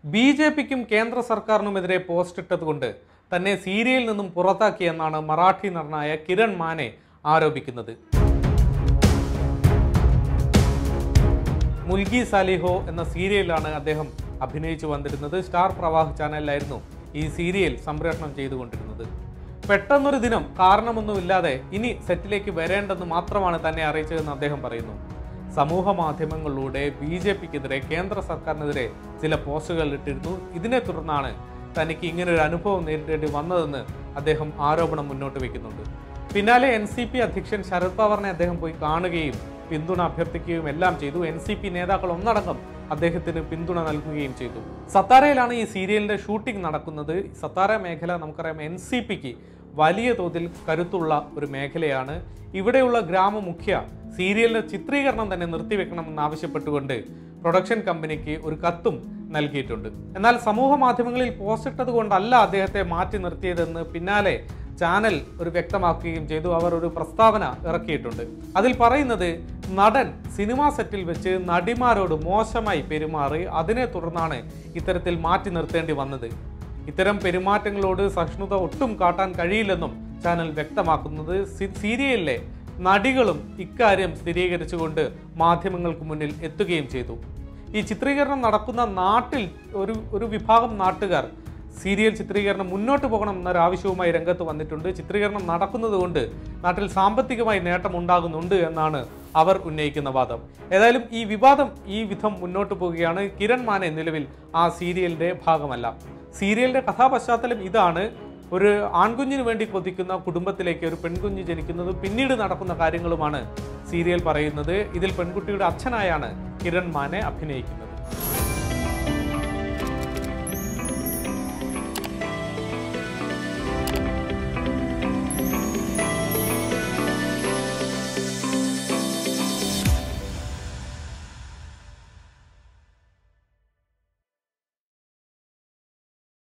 B J പിക്കും കേന്ദ്ര സർക്കാരിനുമെതിരെ post ഇട്ടതുകൊണ്ട് തന്നെ സീരിയലിൽ നിന്നും പുറത്താക്കിയെന്നാണ് മറാഠി നടനായ കിരൺ മാനെ ആരോപിക്കുന്നത് മുൽഗി സാലിഹോ എന്ന സീരിയലിലാണ് അദ്ദേഹം അഭിനയിച്ചു വന്നിരുന്നത് സ്റ്റാർ പ്രവാഹ് ചാനലിലായിരുന്നു ഈ സീരിയൽ സംപ്രേഷണം ചെയ്തുകൊണ്ടിരുന്നത് പെട്ടെന്നൊരു ദിനം കാരണമൊന്നുമില്ലാതെ ഇനി സെറ്റിലേക്ക് വരേണ്ടെന്ന് മാത്രമാണ് തന്നെ അറിയിച്ചതെന്ന് അദ്ദേഹം പറയുന്നു സമൂഹ മാധ്യമങ്ങളിലൂടെ ബി ജെ പിക്കെതിരെ കേന്ദ്ര സർക്കാരിനെതിരെ ചില പോസ്റ്റുകൾ ഇട്ടിരുന്നു ഇതിനെ തുടർന്നാണ് തനിക്ക് ഇങ്ങനെ ഒരു അനുഭവം നേരിടേണ്ടി വന്നതെന്ന് അദ്ദേഹം ആരോപണം മുന്നോട്ട് വെക്കുന്നുണ്ട് പിന്നാലെ എൻ സി പി അധ്യക്ഷൻ ശരത് പവാറിനെ അദ്ദേഹം പോയി കാണുകയും പിന്തുണ അഭ്യർത്ഥിക്കുകയും എല്ലാം ചെയ്തു എൻ സി പി നേതാക്കൾ ഒന്നടങ്കം അദ്ദേഹത്തിന് പിന്തുണ നൽകുകയും ചെയ്തു സത്താരയിലാണ് ഈ സീരിയലിന്റെ ഷൂട്ടിംഗ് നടക്കുന്നത് സത്താര മേഖല നമുക്കറിയാം എൻ സി പിക്ക് വലിയ തോതിൽ കരുത്തുള്ള ഒരു മേഖലയാണ് ഇവിടെയുള്ള ഗ്രാമമുഖ്യ സീരിയലിന്റെ ചിത്രീകരണം തന്നെ നിർത്തിവെക്കണമെന്ന് ആവശ്യപ്പെട്ടുകൊണ്ട് പ്രൊഡക്ഷൻ കമ്പനിക്ക് ഒരു കത്തും നൽകിയിട്ടുണ്ട് എന്നാൽ സമൂഹ മാധ്യമങ്ങളിൽ പോസ്റ്റ് ഇട്ടത് കൊണ്ടല്ല അദ്ദേഹത്തെ മാറ്റി നിർത്തിയതെന്ന് പിന്നാലെ ചാനൽ ഒരു വ്യക്തമാക്കുകയും ചെയ്തു അവർ ഒരു പ്രസ്താവന ഇറക്കിയിട്ടുണ്ട് അതിൽ പറയുന്നത് നടൻ സിനിമാ സെറ്റിൽ വെച്ച് നടിമാരോട് മോശമായി പെരുമാറി അതിനെ തുടർന്നാണ് ഇത്തരത്തിൽ മാറ്റി നിർത്തേണ്ടി വന്നത് ഇത്തരം പെരുമാറ്റങ്ങളോട് സഹിഷ്ണുത ഒട്ടും കാട്ടാൻ കഴിയില്ലെന്നും ചാനൽ വ്യക്തമാക്കുന്നത് സി- സീരിയലിലെ നടികളും ഇക്കാര്യം സ്ഥിരീകരിച്ചുകൊണ്ട് മാധ്യമങ്ങൾക്ക് മുന്നിൽ എത്തുകയും ചെയ്തു ഈ ചിത്രീകരണം നടക്കുന്ന നാട്ടിൽ ഒരു ഒരു വിഭാഗം നാട്ടുകാർ സീരിയൽ ചിത്രീകരണം മുന്നോട്ട് പോകണം എന്നൊരു ആവശ്യവുമായി രംഗത്ത് വന്നിട്ടുണ്ട് ചിത്രീകരണം നടക്കുന്നത് കൊണ്ട് നാട്ടിൽ സാമ്പത്തികമായി നേട്ടം ഉണ്ടാകുന്നുണ്ട് എന്നാണ് അവർ ഉന്നയിക്കുന്ന വാദം ഏതായാലും ഈ വിവാദം ഈ വിധം മുന്നോട്ട് പോവുകയാണ് കിരൺ മാനെ നിലവിൽ ആ സീരിയലിന്റെ ഭാഗമല്ല സീരിയലിന്റെ കഥാപശ്ചാത്തലം ഇതാണ് ഒരു ആൺകുഞ്ഞിന് വേണ്ടി കൊതിക്കുന്ന കുടുംബത്തിലേക്ക് ഒരു പെൺകുഞ്ഞ് ജനിക്കുന്നത് പിന്നീട് നടക്കുന്ന കാര്യങ്ങളുമാണ് സീരിയൽ പറയുന്നത് ഇതിൽ പെൺകുട്ടിയുടെ അച്ഛനായാണ് കിരൺ മാനെ അഭിനയിക്കുന്നത്